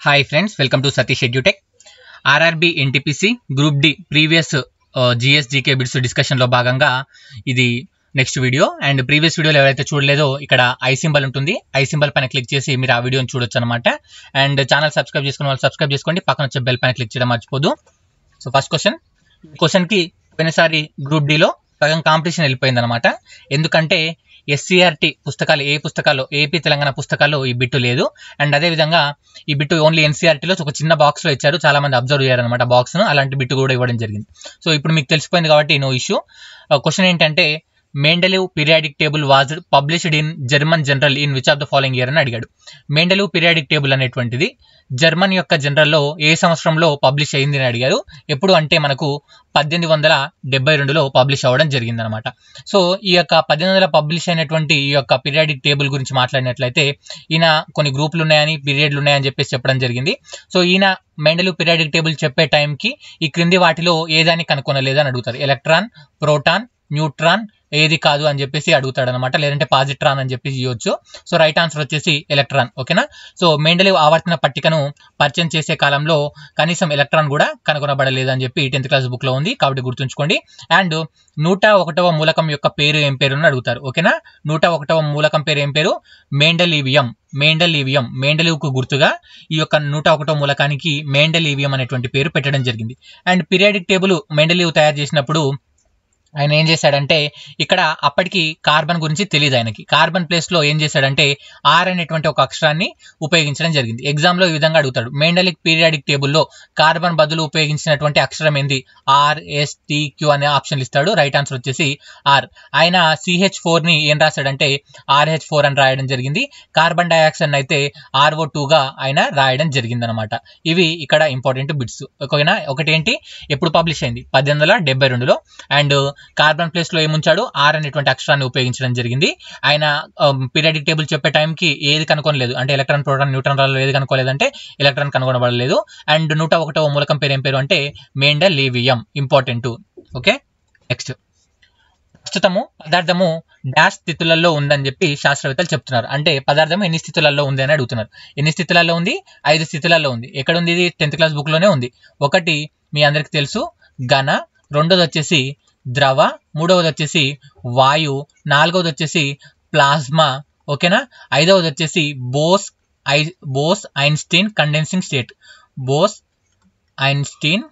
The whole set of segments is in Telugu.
hi friends welcome to Satish Edutech RRB NTPC group D previous GS GK bits డిస్కషన్లో భాగంగా ఇది నెక్స్ట్ వీడియో అండ్ ప్రీవియస్ వీడియోలో ఎవరైతే చూడలేదో ఇక్కడ ఐ సింబల్ ఉంటుంది ఐ సింబల్ పైన క్లిక్ చేసి మీరు ఆ వీడియోని చూడొచ్చు అనమాట అండ్ ఛానల్ సబ్స్క్రైబ్ చేసుకున్న వాళ్ళు సబ్స్క్రైబ్ చేసుకోండి పక్కన వచ్చే బెల్ పైన క్లిక్ చేయడం మర్చిపోదు సో ఫస్ట్ క్వశ్చన్ క్వశ్చన్కి పోయినసారి గ్రూప్ డిలో సగం కాంపిటీషన్ వెళ్ళిపోయింది అనమాట ఎందుకంటే ఎస్సీఆర్టీ పుస్తకాలు ఏ పుస్తకాలు ఏపీ తెలంగాణ పుస్తకాల్లో ఈ బిట్టు లేదు అండ్ అదే విధంగా ఈ బిట్టు ఓన్లీ ఎన్సీఆర్టీలో ఒక చిన్న బాక్స్ లో ఇచ్చారు చాలా మంది అబ్జర్వ్ చేయారనమాట బాక్స్ ను అలాంటి బిట్టు కూడా ఇవ్వడం జరిగింది సో ఇప్పుడు మీకు తెలిసిపోయింది కాబట్టి నో ఇష్యూ క్వశ్చన్ ఏంటంటే Mendeleev periodic table was published in German journal in which of the following year అని అడిగాడు మెండలివ్ పీరియాడిక్ టేబుల్ అనేటువంటిది జర్మన్ యొక్క జనరల్లో ఏ సంవత్సరంలో పబ్లిష్ అయింది అని అడిగారు ఎప్పుడు అంటే మనకు పద్దెనిమిది వందల డెబ్బై రెండులో పబ్లిష్ అవ్వడం జరిగిందనమాట సో ఈ యొక్క పద్దెనిమిది వందల పబ్లిష్ అయినటువంటి ఈ యొక్క పీరియాడిక్ టేబుల్ గురించి మాట్లాడినట్లయితే ఈయన కొన్ని గ్రూపులు ఉన్నాయని పీరియడ్లు ఉన్నాయని చెప్పేసి చెప్పడం జరిగింది సో ఈయన మెండలు పీరియాడిక్ టేబుల్ చెప్పే టైంకి ఈ క్రింది వాటిలో ఏదాన్ని కనుక్కొనలేదు అని అడుగుతారు ఎలక్ట్రాన్ ప్రోటాన్ న్యూట్రాన్ ఏది కాదు అని చెప్పేసి అడుగుతాడు అనమాట లేదంటే పాజిట్రాన్ అని చెప్పేసి ఇవ్వచ్చు సో రైట్ ఆన్సర్ వచ్చేసి ఎలక్ట్రాన్ ఓకేనా సో మెండలివ్ ఆవర్తన పట్టికను పరిచయం చేసే కాలంలో కనీసం ఎలక్ట్రాన్ కూడా కనుగొనబడలేదు అని చెప్పి టెన్త్ క్లాస్ బుక్ లో ఉంది కాబట్టి గుర్తుంచుకోండి అండ్ నూట ఒకటవ మూలకం యొక్క పేరు ఏం పేరు అని అడుగుతారు ఓకేనా నూట ఒకటవ మూలకం పేరు ఏం పేరు మేండలీవియం మేండలీవియం మేండలివ్కు గుర్తుగా ఈ యొక్క నూట ఒకటో మూలకానికి మేండలీవియం అనేటువంటి పేరు పెట్టడం జరిగింది అండ్ పీరియాడిక్ టేబుల్ మేండలీవ్ తయారు చేసినప్పుడు ఆయన ఏం చేశాడంటే ఇక్కడ అప్పటికి కార్బన్ గురించి తెలియదు ఆయనకి కార్బన్ ప్లేస్ లో ఏం చేశాడంటే ఆర్ అనేటువంటి ఒక అక్షరాన్ని ఉపయోగించడం జరిగింది ఎగ్జామ్ లో ఈ విధంగా అడుగుతాడు మెండలిక్ పీరియాడిక్ టేబుల్లో కార్బన్ బదులు ఉపయోగించినటువంటి అక్షరం ఏంది ఆర్ ఎస్ టి క్యూ అనే ఆప్షన్ ఇస్తాడు రైట్ ఆన్సర్ వచ్చేసి ఆర్ ఆయన సిహెచ్ ఫోర్ ని ఏం రాశాడంటే ఆర్హెచ్ ఫోర్ అని రాయడం జరిగింది కార్బన్ డైఆక్సైడ్ అయితే ఆర్ఓ టూ గా ఆయన రాయడం జరిగింది అనమాట ఇవి ఇక్కడ ఇంపార్టెంట్ బిట్స్ ఓకేనా ఒకటి ఏంటి ఎప్పుడు పబ్లిష్ అయింది పద్దెనిమిది వందల డెబ్బై రెండులో అండ్ కార్బన్ ప్లేస్ లో ఏముంచాడు ఆర్ అనేటువంటి అక్షరాన్ని ఉపయోగించడం జరిగింది ఆయన పీరియాడిక్ టేబుల్ చెప్పే టైంకి ఏది కనుక్కోలేదు అంటే ఎలక్ట్రాన్ ప్రోటాన్ న్యూట్రాన్ రాళ్ళు ఏది కనుక్కోలేదంటే ఎలక్ట్రాన్ కనుగొనబడలేదు అండ్ నూట ఒకటో మూలకం పేరు ఏం పేరు అంటే mendelevium important okay next ప్రస్తుతము పదార్థము డాష్ స్థితులలో ఉందని చెప్పి శాస్త్రవేత్తలు చెప్తున్నారు అంటే పదార్థం ఎన్ని స్థితులలో ఉంది అని అడుగుతున్నారు ఎన్ని స్థితులలో ఉంది ఐదు స్థితులలో ఉంది ఎక్కడ ఉంది ఇది టెన్త్ క్లాస్ బుక్ లోనే ఉంది ఒకటి మీ అందరికి తెలుసు ఘన రెండోది వచ్చేసి ద్రవ మూడవది వచ్చేసి వాయు నాలుగవది వచ్చేసి ప్లాస్మా ఓకేనా ఐదవది వచ్చేసి Bose I Bose Einstein condensing state Bose Einstein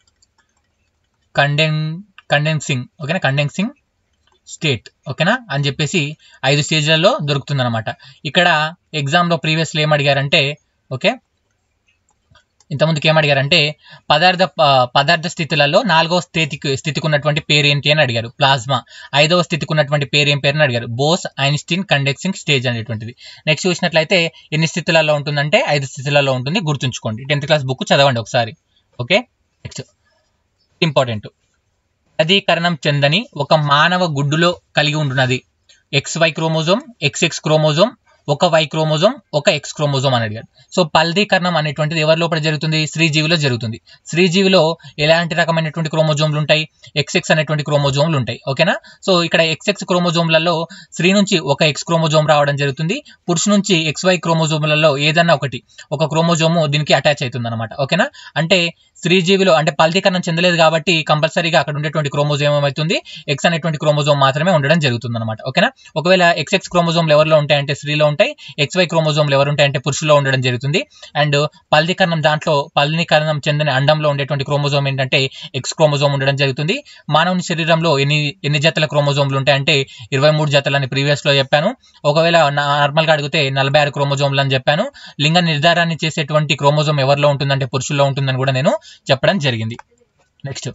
conden condensing ఓకేనా కండెన్సింగ్ స్టేట్ ఓకేనా అని చెప్పేసి ఐదు స్టేజ్లలో దొరుకుతుందన్నమాట ఇక్కడ ఎగ్జామ్లో ప్రీవియస్లో ఏం అడిగారంటే ఓకే ఇంతకుముందుకు ఏమడిగారంటే పదార్థ పదార్థ స్థితులలో నాలుగవ స్థితికి స్థితికి ఉన్నటువంటి పేరు ఏంటి అని అడిగారు ప్లాస్మా ఐదవ స్థితికి ఉన్నటువంటి పేరు ఏం పేరు అని అడిగారు బోస్ ఐన్స్టీన్ కండెక్సింగ్ స్టేజ్ అనేటువంటిది నెక్స్ట్ చూసినట్లయితే ఎన్ని స్థితులలో ఉంటుందంటే ఐదు స్థితులలో ఉంటుంది గుర్తుంచుకోండి టెన్త్ క్లాస్ బుక్ చదవండి ఒకసారి ఓకే నెక్స్ట్ ఇంపార్టెంట్ అధీకరణం చెందని ఒక మానవ గుడ్డులో కలిగి ఉంటున్నది X Y chromosome XX chromosome ఒక వై క్రోమోజోమ్ ఒక ఎక్స్ క్రోమోజోమ్ అని అడిగాడు సో ఫలదీకరణం అనేటువంటిది ఎవరి లోపల జరుగుతుంది స్త్రీజీవిలో జరుగుతుంది స్త్రీజీవిలో ఎలాంటి రకమైనటువంటి క్రోమోజోమ్లు ఉంటాయి ఎక్స్ఎక్స్ అనేటువంటి క్రోమోజోమ్లు ఉంటాయి ఓకేనా సో ఇక్కడ ఎక్స్ఎక్స్ క్రోమోజోమ్లలో స్త్రీ నుంచి ఒక ఎక్స్ క్రోమోజోమ్ రావడం జరుగుతుంది పురుషు నుంచి ఎక్స్ వై క్రోమోజోమ్లలో ఏదన్నా ఒకటి ఒక క్రోమోజోము దీనికి అటాచ్ అవుతుంది అనమాట ఓకేనా అంటే స్త్రీజీవిలో అంటే ఫలదీకరణం చెందలేదు కాబట్టి కంపల్సరీగా అక్కడ ఉండేటువంటి క్రోమోజోమ్ ఏమవుతుంది ఎక్స్ అనేటువంటి క్రోమోజోమ్ మాత్రమే ఉండడం జరుగుతుంది అనమాట ఓకేనా ఒకవేళ ఎక్స్ఎక్స్ క్రోమోజోమ్లు ఎవరిలో ఉంటాయంటే స్త్రీలో ఉంటాయి ఎక్స్ వై క్రోమోజోమ్లు ఎవరు ఉంటాయంటే పురుషులో ఉండడం జరుగుతుంది అండ్ ఫలదీకరణం దాంట్లో ఫలదీకరణం చెందిన అండంలో ఉండేటువంటి క్రోమోజోమ్ ఏంటంటే ఎక్స్ క్రోమోజోమ్ ఉండడం జరుగుతుంది మానవుని శరీరంలో ఎన్ని ఎన్ని జతల క్రోమోజోమ్లు ఉంటాయంటే ఇరవై మూడు జతలు అని ప్రీవియస్ లో చెప్పాను ఒకవేళ నార్మల్ గా అడిగితే నలభై ఆరు క్రోమోజోమ్లు అని చెప్పాను లింగ నిర్ధారాన్ని చేసేటువంటి క్రోమోజోమ్ ఎవరిలో ఉంటుందంటే పురుషుల్లో ఉంటుందని కూడా నేను చెప్పడం జరిగింది నెక్స్ట్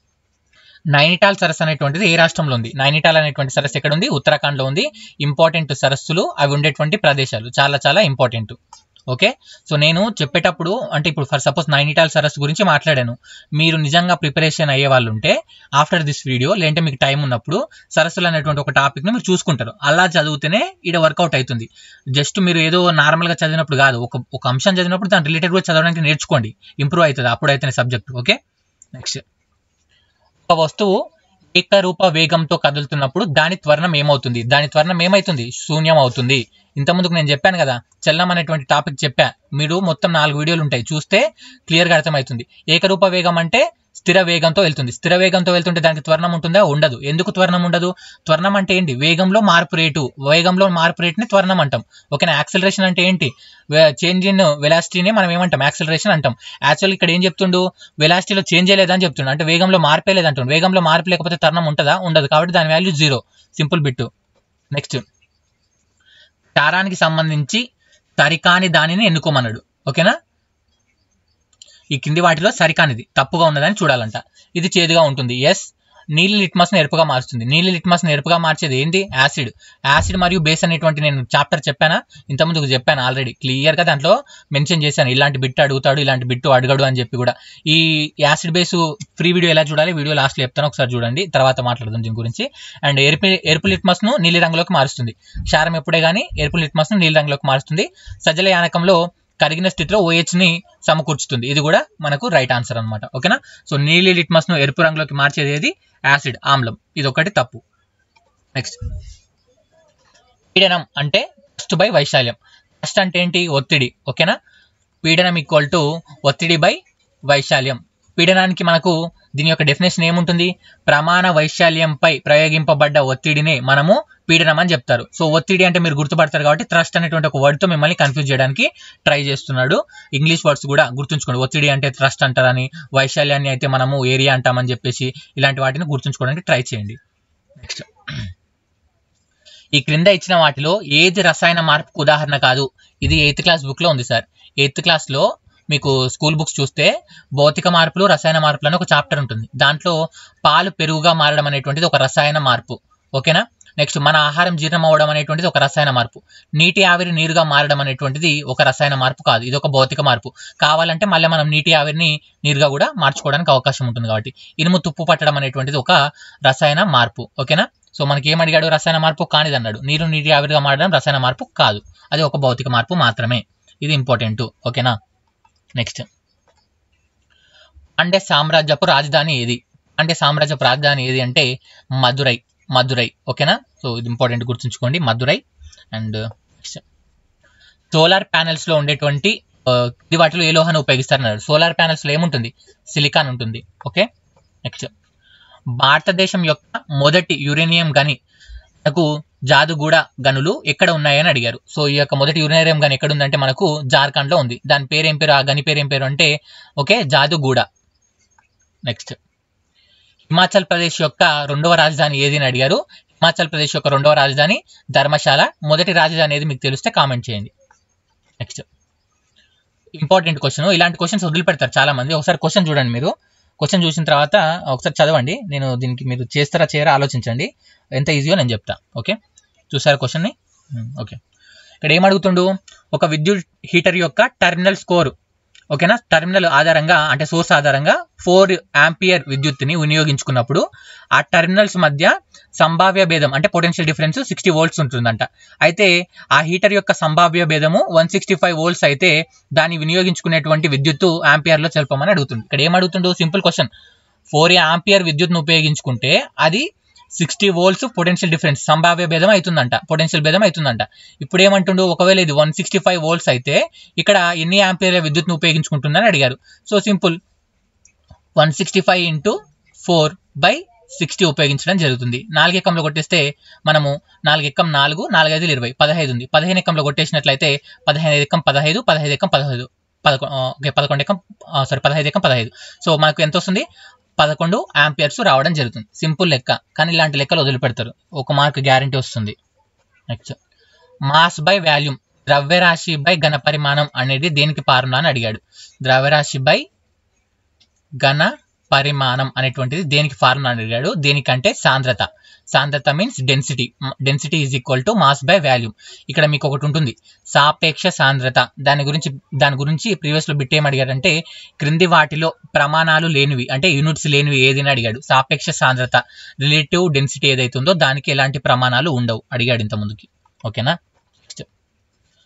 నైనిటాల్ సరస్సు అనేటువంటిది ఏ రాష్ట్రంలో ఉంది నైనిటాల్ అనేటువంటి సరస్సు ఎక్కడ ఉంది ఉత్తరాఖండ్ లో ఉంది ఇంపార్టెంట్ సరస్సులు అవి ఉండేటువంటి ప్రదేశాలు చాలా చాలా ఇంపార్టెంట్ ఓకే సో నేను చెప్పేటప్పుడు అంటే ఇప్పుడు ఫర్ సపోజ్ నైనిటాల్ సరస్సు గురించి మాట్లాడాను మీరు నిజంగా ప్రిపరేషన్ అయ్యే వాళ్ళు ఉంటే ఆఫ్టర్ దిస్ వీడియో లేదంటే మీకు టైం ఉన్నప్పుడు సరస్సులు అనేటువంటి ఒక టాపిక్ని మీరు చూసుకుంటారు అలా చదివితేనే ఇక్కడ వర్కౌట్ అవుతుంది జస్ట్ మీరు ఏదో నార్మల్గా చదివినప్పుడు కాదు ఒక ఒక అంశం చదివినప్పుడు దాని రిలేటెడ్ కూడా చదవడానికి నేర్చుకోండి ఇంప్రూవ్ అవుతుంది అప్పుడు అయితేనే సబ్జెక్ట్ ఓకే నెక్స్ట్ ఒక వస్తువు ఏకరూప వేగంతో కదులుతున్నప్పుడు దాని త్వరణం ఏమవుతుంది దాని త్వరణం ఏమవుతుంది శూన్యం అవుతుంది ఇంత ముందుకు నేను చెప్పాను కదా చలనం అనేటువంటి టాపిక్ చెప్పా మీరు మొత్తం నాలుగు వీడియోలు ఉంటాయి చూస్తే క్లియర్గా అర్థమవుతుంది ఏకరూప వేగం అంటే స్థిర వేగంతో వెళ్తుంది స్థిర వేగంతో వెళ్తుంటే దానికి త్వరణం ఉంటుందా ఉండదు ఎందుకు త్వరణం ఉండదు త్వరణం అంటే ఏంటి వేగంలో మార్పు రేటు వేగంలో మార్పు రేటుని త్వరణం అంటాం ఓకేనా యాక్సిలరేషన్ అంటే ఏంటి చేంజ్ ఇన్ వెలాసిటీని మనం ఏమంటాం యాక్సిలరేషన్ అంటాం యాక్చువల్ ఇక్కడ ఏం చెప్తుండు వెలాసిటీలో చేంజ్ అయ్యలేదని చెప్తుండు అంటే వేగంలో మార్పే లేదంటుండు వేగంలో మార్పు లేకపోతే త్వరణం ఉంటుందా ఉండదు కాబట్టి దాని value zero simple bit next తారానికి సంబంధించి సరికాని దానిని ఎన్నుకోమన్నాడు ఓకేనా ఈ కింది వాటిలో సరికానిది తప్పుగా ఉన్నదని చూడాలంట ఇది చేదుగా ఉంటుంది ఎస్ నీలి లిట్మస్ను ఎరుపుగా మారుస్తుంది నీలి లిట్మస్ను ఎరుపుగా మార్చేది ఏంటి యాసిడ్ యాసిడ్ మరియు బేస్ అనేటువంటి నేను చాప్టర్ చెప్పానా ఇంతకుముందుకు చెప్పాను ఆల్రెడీ క్లియర్గా దాంట్లో మెన్షన్ చేశాను ఇలాంటి బిట్ అడుగుతాడు ఇలాంటి బిట్టు అడగడు అని చెప్పి కూడా ఈ యాసిడ్ బేస్ ఫ్రీ వీడియో ఎలా చూడాలి వీడియో లాస్ట్లో చెప్తాను ఒకసారి చూడండి తర్వాత మాట్లాడదాం దీని గురించి అండ్ ఎరుపు ఎరుపు లిట్మస్ను నీలి రంగులోకి మారుస్తుంది క్షారం ఎప్పుడే కానీ ఎరుపు లిట్మస్ను నీలి రంగులోకి మారుస్తుంది సజ్జల యానకంలో కరిగిన స్థితిలో OH ని సమకూర్చుతుంది ఇది కూడా మనకు రైట్ ఆన్సర్ అన్నమాట ఓకేనా సో నీలి లిట్మస్ ను ఎరుపు రంగులోకి మార్చేది ఏది యాసిడ్ ఆమ్లం ఇది ఒకటి తప్పు నెక్స్ట్ పీడనం అంటే ఫస్ట్ బై వైశాల్యం ఫస్ట్ అంటే ఏంటి ఒత్తిడి ఓకేనా పీడనం ఈక్వల్ టు ఒత్తిడి బై వైశాల్యం పీడనానికి మనకు దీని యొక్క డెఫినేషన్ ఏముంటుంది ప్రమాణ వైశాల్యంపై ప్రయోగింపబడ్డ ఒత్తిడిని మనము పీడనం అని చెప్తారు సో ఒత్తిడి అంటే మీరు గుర్తుపడతారు కాబట్టి థ్రస్ట్ అనేటువంటి ఒక వర్డ్తో మిమ్మల్ని కన్ఫ్యూజ్ చేయడానికి ట్రై చేస్తున్నాడు ఇంగ్లీష్ వర్డ్స్ కూడా గుర్తుంచుకోండి ఒత్తిడి అంటే థ్రస్ట్ అంటారని వైశాల్యాన్ని అయితే మనము ఏరియా అంటామని చెప్పేసి ఇలాంటి వాటిని గుర్తుంచుకోవడానికి ట్రై చేయండి నెక్స్ట్ ఈ క్రింద ఇచ్చిన వాటిలో ఏది రసాయన మార్పుకు ఉదాహరణ కాదు ఇది ఎయిత్ క్లాస్ బుక్ లో ఉంది సార్ ఎయిత్ క్లాస్ లో మీకు స్కూల్ బుక్స్ చూస్తే భౌతిక మార్పులు రసాయన మార్పులు అని ఒక చాప్టర్ ఉంటుంది దాంట్లో పాలు పెరుగుగా మారడం అనేటువంటిది ఒక రసాయన మార్పు ఓకేనా నెక్స్ట్ మన ఆహారం జీర్ణం అవ్వడం అనేటువంటిది ఒక రసాయన మార్పు నీటి ఆవిరి నీరుగా మారడం అనేటువంటిది ఒక రసాయన మార్పు కాదు ఇది ఒక భౌతిక మార్పు కావాలంటే మళ్ళీ మనం నీటి ఆవిరిని నీరుగా కూడా మార్చుకోవడానికి అవకాశం ఉంటుంది కాబట్టి ఇనుము తుప్పు పట్టడం అనేటువంటిది ఒక రసాయన మార్పు ఓకేనా సో మనకి ఏం అడిగాడు రసాయన మార్పు కానిది అన్నాడు నీరు నీటి ఆవిరిగా మారడం రసాయన మార్పు కాదు అది ఒక భౌతిక మార్పు మాత్రమే ఇది ఇంపార్టెంట్ ఓకేనా నెక్స్ట్ పాండ్య సామ్రాజ్యపు రాజధాని ఏది పాండ్య సామ్రాజ్యపు రాజధాని ఏది అంటే మదురై మదురై ఓకేనా సో ఇది ఇంపార్టెంట్ గుర్తుంచుకోండి మదురై అండ్ సోలార్ ప్యానెల్స్ లో ఉండేటువంటి ఆ, ఇది వాటిలో ఏ లోహాన్ని ఉపయోగిస్తారన్నారు సోలార్ ప్యానెల్స్ లో ఏముంటుంది సిలికాన్ ఉంటుంది ఓకే నెక్స్ట్ భారతదేశం యొక్క మొదటి యురేనియం గని మనకు జాదుగూడ గనులు ఎక్కడ ఉన్నాయని అడిగారు సో ఈ యొక్క మొదటి యురేనియం గని ఎక్కడ ఉందంటే మనకు జార్ఖండ్ లో ఉంది దాని పేరు ఏం పేరు ఆ గని పేరు ఏం పేరు అంటే ఓకే జాదుగూడ నెక్స్ట్ హిమాచల్ ప్రదేశ్ యొక్క రెండవ రాజధాని ఏది అని అడిగారు హిమాచల్ ప్రదేశ్ యొక్క రెండవ రాజధాని ధర్మశాల మొదటి రాజధాని ఏది మీకు తెలిస్తే కామెంట్ చేయండి నెక్స్ట్ ఇంపార్టెంట్ క్వశ్చన్ ఇలాంటి క్వశ్చన్స్ వదిలిపెడతారు చాలా మంది ఒకసారి క్వశ్చన్ చూడండి మీరు క్వశ్చన్ చూసిన తర్వాత ఒకసారి చదవండి నేను దీనికి మీరు చేస్తారా చేయరా ఆలోచించండి ఎంత ఈజీయో నేను చెప్తా ఓకే చూసారా క్వశ్చన్ని ఓకే ఇక్కడ ఏం అడుగుతుండు ఒక విద్యుత్ హీటర్ యొక్క టెర్మినల్ స్కోర్ ఓకేనా టెర్మినల్ ఆధారంగా అంటే సోర్స్ ఆధారంగా ఫోర్ యాంపియర్ విద్యుత్తుని వినియోగించుకున్నప్పుడు ఆ టెర్మినల్స్ మధ్య సంభావ్య భేదం అంటే పొటెన్షియల్ డిఫరెన్స్ సిక్స్టీ వోల్ట్స్ ఉంటుందంట అయితే ఆ హీటర్ యొక్క సంభావ్య భేదము వన్ సిక్స్టీ ఫైవ్ వోల్ట్స్ అయితే దాన్ని వినియోగించుకునేటువంటి విద్యుత్తు ఆంపియర్ లో తెలపమని అడుగుతుంది ఇక్కడ ఏం అడుగుతుండు సింపుల్ క్వశ్చన్ ఫోర్ ఆంపియర్ విద్యుత్ను ఉపయోగించుకుంటే అది సిక్స్టీ వోల్ట్స్ పొటెన్షియల్ డిఫరెన్స్ సంభావ్య భేదం అవుతుందంట పొటెన్షియల్ భేదం అవుతుందంట ఇప్పుడు ఏమంటుండు ఒకవేళ ఇది వన్ సిక్స్టీ ఫైవ్ వోల్ట్స్ అయితే ఇక్కడ ఎన్ని ఆంపియర్ విద్యుత్ను ఉపయోగించుకుంటుందని అడిగారు so simple one sixty five into four by sixty ఉపయోగించడం జరుగుతుంది నాలుగు ఎక్కంలో కొట్టేస్తే మనము నాలుగు ఎక్కం నాలుగు నాలుగు ఐదు ఇరవై పదహైదు ఉంది పదిహేను ఎక్కంలో కొట్టేసినట్లయితే పదిహేను ఎక్కం పదహైదు పదహైదు ఎక్కం పదహైదు పదకొ ఆ, ఓకే పదకొండు ఎక్కం సారీ పదహైదు ఎక్కం పదహైదు సో మనకు ఎంత వస్తుంది పదకొండు ఆంపియర్స్ రావడం జరుగుతుంది సింపుల్ లెక్క కానీ ఇలాంటి లెక్కలు వదిలిపెడతారు ఒక మార్క్ గ్యారంటీ వస్తుంది నెక్స్ట్ మాస్ బై వాల్యూమ్ ద్రవ్యరాశి బై ఘన పరిమాణం అనేది దేనికి ఫార్ములా అని అడిగాడు ద్రవ్యరాశి బై ఘన పరిమాణం అనేటువంటిది దేనికి ఫార్ములా అని అడిగాడు దేనికంటే సాంద్రత సాంద్రత means density density is equal to mass by volume ఇక్కడ మీకు ఒకటి ఉంటుంది సాపేక్ష సాంద్రత దాని గురించి దాని గురించి ప్రీవియస్ లో బిట్ ఏం అడిగాడంటే క్రింది వాటిలో ప్రమాణాలు లేనివి అంటే యూనిట్స్ లేనివి ఏది అని అడిగాడు సాపేక్ష సాంద్రత రిలేటివ్ డెన్సిటీ ఏదైతే ఉందో దానికి ఎలాంటి ప్రమాణాలు ఉండవు అడిగాడు ఇంత ముందుకి ఓకేనా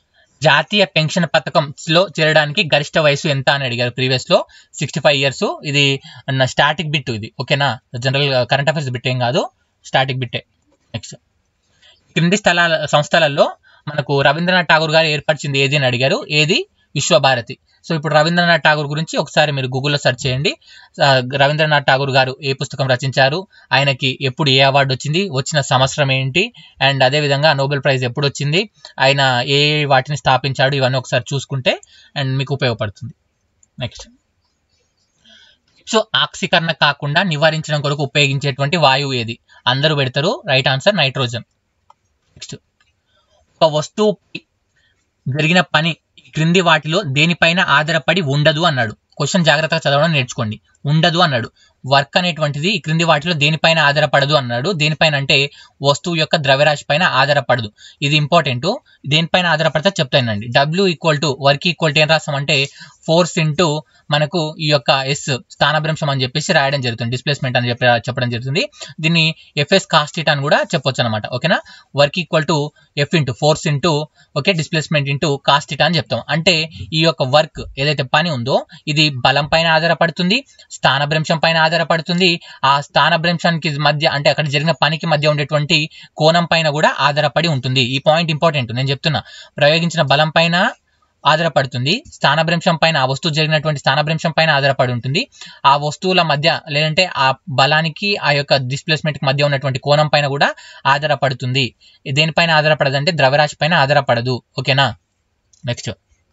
జాతీయ పెన్షన్ పథకంలో చేరడానికి గరిష్ట వయసు ఎంత అని అడిగారు ప్రీవియస్ లో సిక్స్టీ ఫైవ్ ఇయర్స్ ఇది స్టాటిక్ బిట్ ఇది ఓకేనా జనరల్ కరెంట్ అఫైర్స్ బిట్ ఏం కాదు స్టాటిక్ బిట్టే నెక్స్ట్ క్రింది స్థలాల సంస్థలలో మనకు రవీంద్రనాథ్ ఠాగూర్ గారు ఏర్పరిచింది ఏది అని అడిగారు ఏది విశ్వభారతి సో ఇప్పుడు రవీంద్రనాథ్ ఠాగూర్ గురించి ఒకసారి మీరు గూగుల్లో సెర్చ్ చేయండి ఆ, రవీంద్రనాథ్ ఠాగూర్ గారు ఏ పుస్తకం రచించారు ఆయనకి ఎప్పుడు ఏ అవార్డు వచ్చింది వచ్చిన సంవత్సరం ఏంటి అండ్ అదే విధంగా నోబెల్ ప్రైజ్ ఎప్పుడు వచ్చింది ఆయన ఏ ఏ వాటిని స్థాపించాడు ఇవన్నీ ఒకసారి చూసుకుంటే అండ్ మీకు ఉపయోగపడుతుంది నెక్స్ట్ సో ఆక్సీకరణ కాకుండా నివారించడం కొరకు ఉపయోగించేటువంటి వాయువు ఏది అందరూ పెడతారు రైట్ ఆన్సర్ నైట్రోజన్ నెక్స్ట్ ఒక వస్తువు జరిగిన పని ఈ క్రింది వాటిలో దేనిపైన ఆధారపడి ఉండదు అన్నాడు క్వశ్చన్ జాగ్రత్తగా చదవడం నేర్చుకోండి ఉండదు అన్నాడు వర్క్ అనేటువంటిది ఈ క్రింది వాటిలో దేనిపైన ఆధారపడదు అన్నాడు దేనిపైన అంటే వస్తువు యొక్క ద్రవ్యరాశి పైన ఆధారపడదు ఇది ఇంపార్టెంట్ దేనిపైన ఆధారపడితే చెప్తానండి W equal to work equal to ఏం రాస్తామంటే ఫోర్స్ ఇంటూ మనకు ఈ యొక్క ఎస్ స్థానభ్రంశం అని చెప్పేసి రాయడం జరుగుతుంది డిస్ప్లేస్మెంట్ అని చెప్పి చెప్పడం జరుగుతుంది దీన్ని ఎఫ్ఎస్ కాస్టిట్ అని కూడా చెప్పొచ్చు అనమాట ఓకేనా work equal to F into force into okay displacement into కాస్టిట్ అని చెప్తాం అంటే ఈ యొక్క వర్క్ ఏదైతే పని ఉందో ఇది బలం పైన ఆధారపడుతుంది స్థానభ్రంశం పైన ఆధారపడుతుంది ఆ స్థానభ్రంశానికి మధ్య అంటే అక్కడ జరిగిన పనికి మధ్య ఉండేటువంటి కోణం పైన కూడా ఆధారపడి ఉంటుంది ఈ పాయింట్ ఇంపార్టెంట్ నేను చెప్తున్నా ప్రయోగించిన బలం పైన ఆధారపడుతుంది స్థానభ్రంశం పైన ఆ వస్తువు జరిగినటువంటి స్థానభ్రంశం పైన ఆధారపడి ఉంటుంది ఆ వస్తువుల మధ్య లేదంటే ఆ బలానికి ఆ యొక్క డిస్ప్లేస్మెంట్ మధ్య ఉన్నటువంటి కోణం పైన కూడా ఆధారపడుతుంది దేనిపైన ఆధారపడదు అంటే ద్రవ్యరాశి పైన ఆధారపడదు ఓకేనా నెక్స్ట్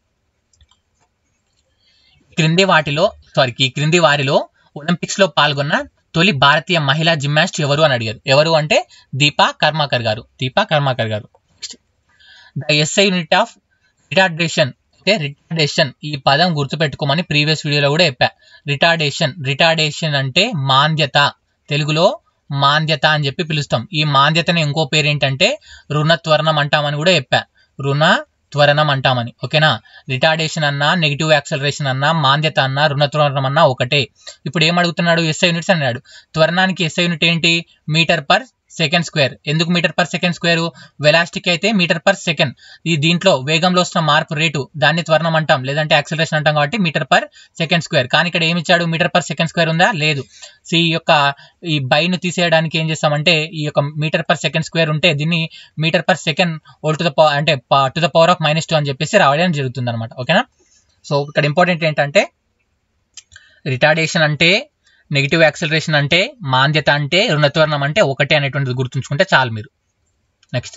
క్రింది వాటిలో సారీ ఈ క్రింది వారిలో ఒలింపిక్స్ లో పాల్గొన్న తొలి భారతీయ మహిళా జిమ్నాస్ట్ ఎవరు అని అడిగారు ఎవరు అంటే దీపా కర్మాకర్ గారు దీపా కర్మాకర్ గారు next the SI unit of retardation okay retardation ఈ పదం గుర్తుపెట్టుకోమని ప్రీవియస్ వీడియోలో కూడా చెప్పా రిటార్డేషన్ రిటార్డేషన్ అంటే మాంద్యత తెలుగులో మాంద్యత అని చెప్పి పిలుస్తాం ఈ మాంద్యతని ఇంకో పేరు ఏంటంటే రుణత్వరణం అంటామని కూడా చెప్పా రుణ త్వరణం అంటామని ఓకేనా రిటార్డేషన్ అన్నా నెగిటివ్ యాక్సలరేషన్ అన్నా మాంద్యత అన్నా రుణత్వరణం అన్నా ఒకటే ఇప్పుడు ఏం అడుగుతున్నాడు ఎస్ఐ యూనిట్స్ అన్నాడు త్వరణానికి ఎస్ఐ యూనిట్ ఏంటి మీటర్ పర్ సెకండ్ స్క్వేర్ ఎందుకు మీటర్ పర్ సెకండ్ స్క్వేర్ వెలాస్టిక్ అయితే మీటర్ పర్ సెకండ్ ఈ దీంట్లో వేగంలో వస్తున్న మార్పు రేటు దాన్ని త్వరణం అంటాం లేదంటే యాక్సలరేషన్ అంటాం కాబట్టి మీటర్ పర్ సెకండ్ స్క్వేర్ కానీ ఇక్కడ ఏమి ఇచ్చాడు మీటర్ పర్ సెకండ్ స్క్వేర్ ఉందా లేదు సో ఈ యొక్క ఈ బైను తీసేయడానికి ఏం చేస్తామంటే ఈ యొక్క మీటర్ పర్ సెకండ్ స్క్వేర్ ఉంటే దీన్ని metre per second whole to the power అంటే to the power of minus two అని చెప్పేసి రావడం జరుగుతుంది అనమాట ఓకేనా సో ఇక్కడ ఇంపార్టెంట్ ఏంటంటే రిటార్డేషన్ అంటే నెగిటివ్ యాక్సలరేషన్ అంటే మాంద్యత అంటే రుణత్వరణం అంటే ఒకటే అనేటువంటిది గుర్తుంచుకుంటే చాలు మీరు నెక్స్ట్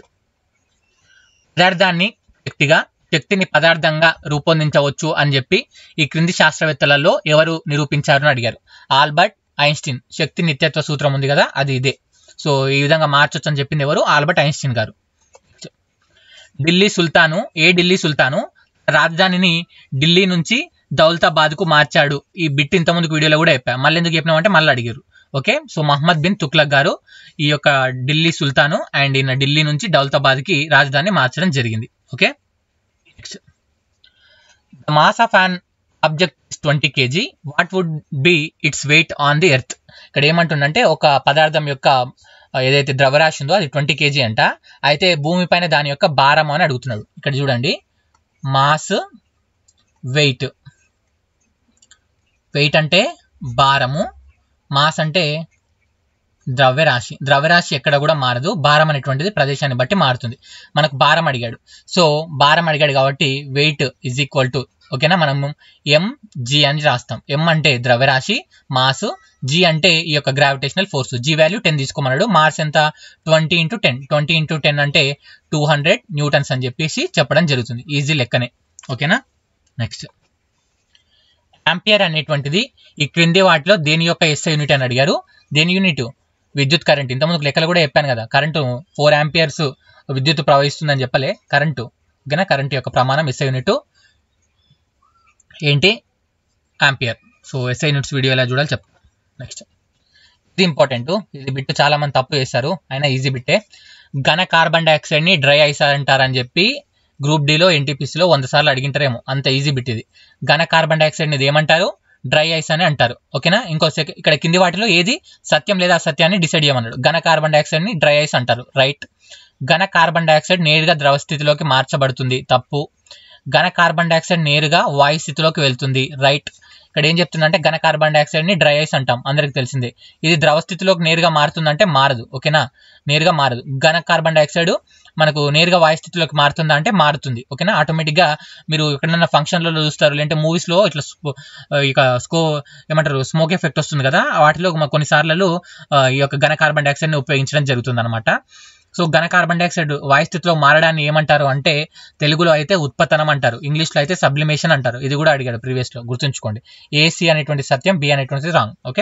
పదార్థాన్ని శక్తిగా శక్తిని పదార్థంగా రూపొందించవచ్చు అని చెప్పి ఈ క్రింది శాస్త్రవేత్తలలో ఎవరు నిరూపించారు అని అడిగారు ఆల్బర్ట్ ఐన్స్టీన్ శక్తి నిత్యత్వ సూత్రం ఉంది కదా అది ఇదే సో ఈ విధంగా మార్చొచ్చు అని చెప్పింది ఎవరు ఆల్బర్ట్ ఐన్స్టీన్ గారు ఢిల్లీ సుల్తాను ఏ ఢిల్లీ సుల్తాను రాజధానిని ఢిల్లీ నుంచి దౌలతాబాద్కు మార్చాడు ఈ బిట్ ఇంతకుముందుకు వీడియోలో కూడా చెప్పా మళ్ళీ ఎందుకు చెప్పినామంటే మళ్ళీ అడిగారు ఓకే సో మహమ్మద్ బిన్ తుక్లక్ గారు ఈ యొక్క ఢిల్లీ సుల్తాను అండ్ ఈయన ఢిల్లీ నుంచి దౌలతాబాద్కి రాజధాని మార్చడం జరిగింది okay next the mass of an object twenty kg what would be its weight on the earth ఇక్కడ ఏమంటుండంటే ఒక పదార్థం యొక్క ఆ, ఏదైతే ద్రవ్యరాశి ఉందో అది ట్వంటీ కేజీ అంట అయితే భూమిపైన దాని యొక్క భారం అని అడుగుతున్నాడు ఇక్కడ చూడండి మాస్ వెయిట్ వెయిట్ అంటే భారము మాస్ అంటే ద్రవ్యరాశి ద్రవ్యరాశి ఎక్కడ కూడా మారదు భారం అనేటువంటిది ప్రదేశాన్ని బట్టి మారుతుంది మనకు భారం అడిగాడు సో భారం అడిగాడు కాబట్టి వెయిట్ ఇజ్ ఈక్వల్ టు ఓకేనా మనం ఎం జి అని రాస్తాం ఎం అంటే ద్రవ్యరాశి మాస్ జి అంటే ఈ యొక్క gravitational force G value ten తీసుకోమన్నాడు మార్స్ ఎంత twenty into ten twenty into ten అంటే టూ హండ్రెడ్ న్యూటన్స్ అని చెప్పేసి చెప్పడం జరుగుతుంది ఈజీ లెక్కనే ఓకేనా నెక్స్ట్ ఆంపియర్ అనేటువంటిది ఈ క్రింది వాటిలో దేని యొక్క ఎస్ఐ యూనిట్ అని అడిగారు దేని యూనిట్ విద్యుత్ కరెంట్ ఇంతకుముందు లెక్కలు కూడా చెప్పాను కదా కరెంటు ఫోర్ ఆంపియర్స్ విద్యుత్ ప్రవహిస్తుందని చెప్పలే కరెంటు ఓకేనా కరెంట్ యొక్క ప్రమాణం ఎస్ఐ యూనిట్ ఏంటి ampere so SI units video ఎలా చూడాలి చెప్తాను నెక్స్ట్ ఇది ఇంపార్టెంట్ ఇది బిట్ చాలా మంది తప్పు చేశారు అయినా ఈజీ బిట్టే ఘన కార్బన్ డైఆక్సైడ్ ని డ్రై ఐస్ అంటారని చెప్పి గ్రూప్ డిలో ఎన్టీపీసీలో వంద సార్లు అడిగింటారేమో అంత ఈజీ బిట్ ఇది ఘన కార్బన్ డైఆక్సైడ్ ని ఏమంటారు డ్రై ఐస్ అని అంటారు ఓకేనా ఇంకో సెక ఇక్కడ కింది వాటిలో ఏది సత్యం లేదా అసత్యాన్ని డిసైడ్ చేయమన్నాడు ఘన కార్బన్ డైఆక్సైడ్ ని డ్రై ఐస్ అంటారు రైట్ ఘన కార్బన్ డైఆక్సైడ్ నేరుగా ద్రవ స్థితిలోకి మార్చబడుతుంది తప్పు ఘన కార్బన్ డైఆక్సైడ్ నేరుగా వాయు స్థితిలోకి వెళ్తుంది రైట్ ఇక్కడ ఏం చెప్తుందంటే ఘన కార్బన్ డైఆక్సైడ్ ని డ్రై ఐస్ అంటాం అందరికి తెలిసిందే ఇది ద్రవ స్థితిలోకి నేరుగా మారుతుందంటే మారదు ఓకేనా నేరుగా మారదు ఘన కార్బన్ డైఆక్సైడ్ మనకు నేరుగా వాయు స్థితిలోకి మారుతుందా అంటే మారుతుంది ఓకేనా ఆటోమేటిక్ గా మీరు ఎక్కడైనా ఫంక్షన్లలో చూస్తారు లేదంటే మూవీస్ లో ఇట్లా స్పో- ఆ, ఇక స్కో ఏమంటారు స్మోక్ ఎఫెక్ట్ వస్తుంది కదా వాటిలో మ- కొన్నిసార్లు ఆ, ఈ యొక్క ఘన కార్బన్ డైఆక్సైడ్ ని ఉపయోగించడం జరుగుతుంది అనమాట సో ఘన కార్బన్ డైఆక్సైడ్ వాయు స్థితిలో మారడాన్ని ఏమంటారు అంటే తెలుగులో అయితే ఉత్పతనం అంటారు ఇంగ్లీష్ లో అయితే సబ్లిమేషన్ అంటారు ఇది కూడా అడిగాడు ప్రీవియస్ లో గుర్తుంచుకోండి ఏసీ అనేటువంటి సత్యం బి అనేటువంటిది రాంగ్ ఓకే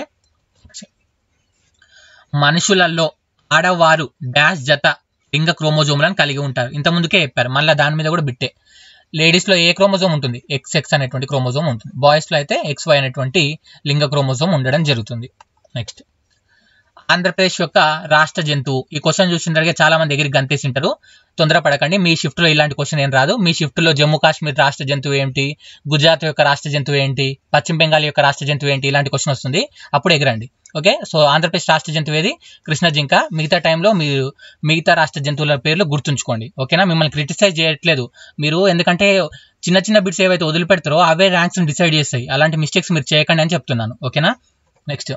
మనుషులలో ఆడవారు డాష్ జత లింగ క్రోమోజోములను కలిగి ఉంటారు ఇంత ముందుకే చెప్పారు మళ్ళీ దాని మీద కూడా బిట్టే లేడీస్ లో ఏ క్రోమోజోమ్ ఉంటుంది ఎక్స్ ఎక్స్ అనేటువంటి క్రోమోజోమ్ ఉంటుంది బాయ్స్ లో అయితే ఎక్స్ వై అనేటువంటి లింగ క్రోమోజోమ్ ఉండడం జరుగుతుంది నెక్స్ట్ ఆంధ్రప్రదేశ్ యొక్క రాష్ట్ర జంతువు ఈ క్వశ్చన్ చూసిన దగ్గర చాలా మంది దగ్గరికి గంతేసింటారు తొందరపడకండి మీ షిఫ్ట్ లో ఇలాంటి క్వశ్చన్ ఏం రాదు మీ షిఫ్ట్ లో జమ్మూ కాశ్మీర్ రాష్ట్ర జంతువు ఏంటి గుజరాత్ యొక్క రాష్ట్ర జంతువు ఏంటి పశ్చిమ బెంగాల్ యొక్క రాష్ట్ర జంతువు ఏంటి ఇలాంటి క్వశ్చన్ వస్తుంది అప్పుడు ఎగరండి ఓకే సో ఆంధ్రప్రదేశ్ రాష్ట్ర జంతువు ఏది కృష్ణ జింక మిగతా టైంలో మీరు మిగతా రాష్ట్ర జంతువుల పేర్లు గుర్తుంచుకోండి ఓకేనా మిమ్మల్ని క్రిటిసైజ్ చేయట్లేదు మీరు ఎందుకంటే చిన్న చిన్న బిట్స్ ఏవైతే వదిలిపెడతారో అవే ర్యాంక్స్ డిసైడ్ చేస్తాయి అలాంటి మిస్టేక్స్ మీరు చేయకండి అని చెప్తున్నాను ఓకేనా నెక్స్ట్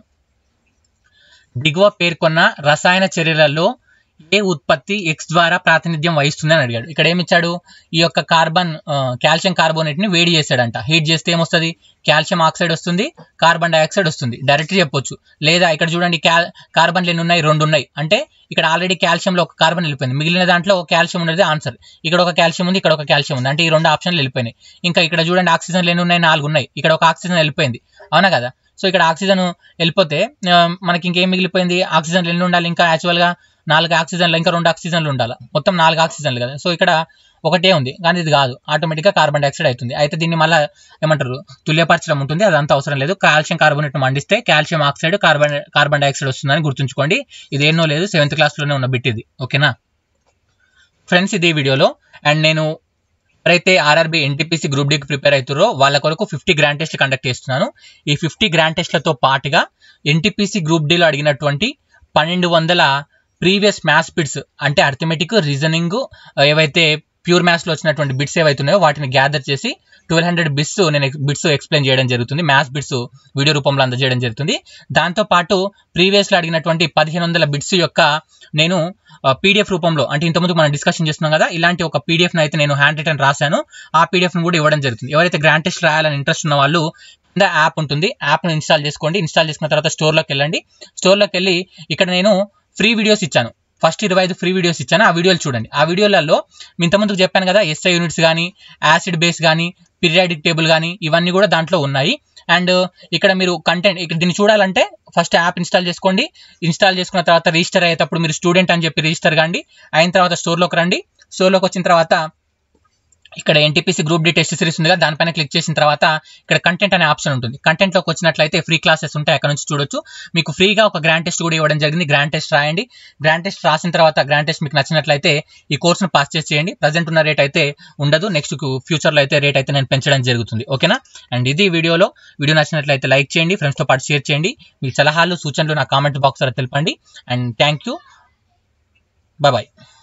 దిగువ పేర్కొన్న రసాయన చర్యలలో ఏ ఉత్పత్తి ఎక్స్ ద్వారా ప్రాతినిధ్యం వహిస్తుందని అడిగాడు ఇక్కడ ఏమి ఇచ్చాడు ఈ యొక్క కార్బన్ కాల్షియం కార్బోనేట్ ని వేడి చేశాడంట హీట్ చేస్తే ఏమొస్తుంది కాల్షియం ఆక్సైడ్ వస్తుంది కార్బన్ డైఆక్సైడ్ వస్తుంది డైరెక్ట్ చెప్పొచ్చు లేదా ఇక్కడ చూడండి క్యాల్ కార్బన్లు ఎన్ని ఉన్నాయి రెండు ఉన్నాయి అంటే ఇక్కడ ఆల్రెడీ కాల్షియంలో ఒక కార్బన్ వెళ్ళిపోయింది మిగిలిన దాంట్లో ఒక కాల్షియం ఉన్నది ఆన్సర్ ఇక్కడ ఒక కాల్షియం ఉంది ఇక్కడ ఒక కాల్షియం ఉంది అంటే ఈ రెండు ఆప్షన్లు వెళ్ళిపోయినాయి ఇంకా ఇక్కడ చూడండి ఆక్సిజన్లు ఎన్ని ఉన్నాయి నాలుగు ఉన్నాయి ఇక్కడ ఒక ఆక్సిజన్ వెళ్ళిపోయింది అవునా కదా సో ఇక్కడ ఆక్సిజన్ వెళ్ళిపోతే ఆ, మనకి ఇంకేం మిగిలిపోయింది ఆక్సిజన్లు ఎన్ని ఉండాలి ఇంకా యాక్చువల్ గా నాలుగు ఆక్సిజన్లు ఇంకా రెండు ఆక్సిజన్లు ఉండాలి మొత్తం నాలుగు ఆక్సిజన్లు కదా సో ఇక్కడ ఒకటే ఉంది కానీ ఇది కాదు ఆటోమేటిక్గా కార్బన్ డైఆక్సైడ్ అవుతుంది అయితే దీన్ని మళ్ళీ ఏమంటారు తుల్యపరచడం ఉంటుంది అదంతా అవసరం లేదు కాల్షియం కార్బోనేట్ మండిస్తే calcium oxide carbon carbon dioxide వస్తుందని గుర్తుంచుకోండి ఇది ఏనో లేదు సెవెంత్ క్లాస్లోనే ఉన్న బిట్ ఇది ఓకేనా ఫ్రెండ్స్ ఇది ఈ వీడియోలో అండ్ నేను ఎవరైతే ఆర్ఆర్బి ఎన్టీపీసీ గ్రూప్ డీకి ప్రిపేర్ అవుతారో వాళ్ళ కొరకు ఫిఫ్టీ గ్రాండ్ టెస్ట్ కండక్ట్ చేస్తున్నాను ఈ ఫిఫ్టీ గ్రాండ్ టెస్ట్లతో పాటుగా ఎన్టీపీసీ గ్రూప్ డీలో అడిగినటువంటి పన్నెండు వందల ప్రీవియస్ మ్యాథ్స్ బిట్స్ అంటే అర్థమెటిక్ రీజనింగ్ ఏవైతే ప్యూర్ మ్యాథ్స్లో వచ్చినటువంటి బిట్స్ ఏవైతే ఉన్నాయో వాటిని గ్యాదర్ చేసి ట్వెల్వ్ హండ్రెడ్ బిట్స్ నేను బిట్స్ ఎక్స్ప్లెయిన్ చేయడం జరుగుతుంది మ్యాథ్స్ బిట్స్ వీడియో రూపంలో అందజేయడం జరుగుతుంది దాంతో పాటు ప్రీవియస్లో అడిగినటువంటి పదిహేను వందల బిట్స్ యొక్క నేను పీడిఎఫ్ రూపంలో అంటే ఇంతకుముందు మనం డిస్కషన్ చేస్తున్నాం కదా ఇలాంటి ఒక పీడిఎఫ్ అయితే నేను హ్యాండ్ రిటర్న్ రాశాను ఆ పీడిఎఫ్ ను కూడా ఇవ్వడం జరుగుతుంది ఎవరైతే గ్రాండ్ టెస్ట్ రాయాలని ఇంట్రెస్ట్ ఉన్న వాళ్ళు కింద యాప్ ఉంటుంది యాప్ ను ఇన్స్టాల్ చేసుకోండి ఇన్స్టాల్ చేసుకున్న తర్వాత స్టోర్లోకి వెళ్ళండి స్టోర్లోకి వెళ్ళి ఇక్కడ నేను ఫ్రీ వీడియోస్ ఇచ్చాను ఫస్ట్ ఇరవై ఐదు ఫ్రీ వీడియోస్ ఇచ్చాను ఆ వీడియోలు చూడండి ఆ వీడియోలలో మీ ఇంతకుముందు చెప్పాను కదా ఎస్ఐ యూనిట్స్ కానీ యాసిడ్ బేస్ కానీ పీరియాడిక్ టేబుల్ కానీ ఇవన్నీ కూడా దాంట్లో ఉన్నాయి అండ్ ఇక్కడ మీరు కంటెంట్ ఇక్కడ దీన్ని చూడాలంటే ఫస్ట్ యాప్ ఇన్స్టాల్ చేసుకోండి ఇన్స్టాల్ చేసుకున్న తర్వాత రిజిస్టర్ అయ్యేటప్పుడు మీరు స్టూడెంట్ అని చెప్పి రిజిస్టర్ కండి అయిన తర్వాత స్టోర్లోకి రండి స్టోర్లోకి వచ్చిన తర్వాత ఇక్కడ NTPC group D test series ఉంది కదా దానిపైన క్లిక్ చేసిన తర్వాత ఇక్కడ కంటెంట్ అనే ఆప్షన్ ఉంటుంది కంటెంట్ లోకి వచ్చినట్లయితే ఫ్రీ క్లాసెస్ ఉంటాయి అక్కడ నుంచి చూడొచ్చు మీకు ఫ్రీగా ఒక గ్రాండ్ టెస్ట్ కూడా ఇవ్వడం జరిగింది గ్రాండ్ టెస్ట్ రాయండి గ్రాండ్ టెస్ట్ రాసిన తర్వాత గ్రాండ్ టెస్ట్ మీకు నచ్చినట్లయితే ఈ కోర్సును పాస్ చేసేయండి ప్రజెంట్ ఉన్న రేట్ అయితే ఉండదు నెక్స్ట్ ఫ్యూచర్లో అయితే రేట్ అయితే నేను పెంచడం జరుగుతుంది ఓకేనా అండ్ ఇది వీడియోలో వీడియో నచ్చినట్లయితే లైక్ చేయండి ఫ్రెండ్స్తో పాటు షేర్ చేయండి మీ సలహాలు సూచనలు నా కామెంట్ బాక్స్ ద్వారా తెలపండి అండ్ థ్యాంక్ యూ బాయ్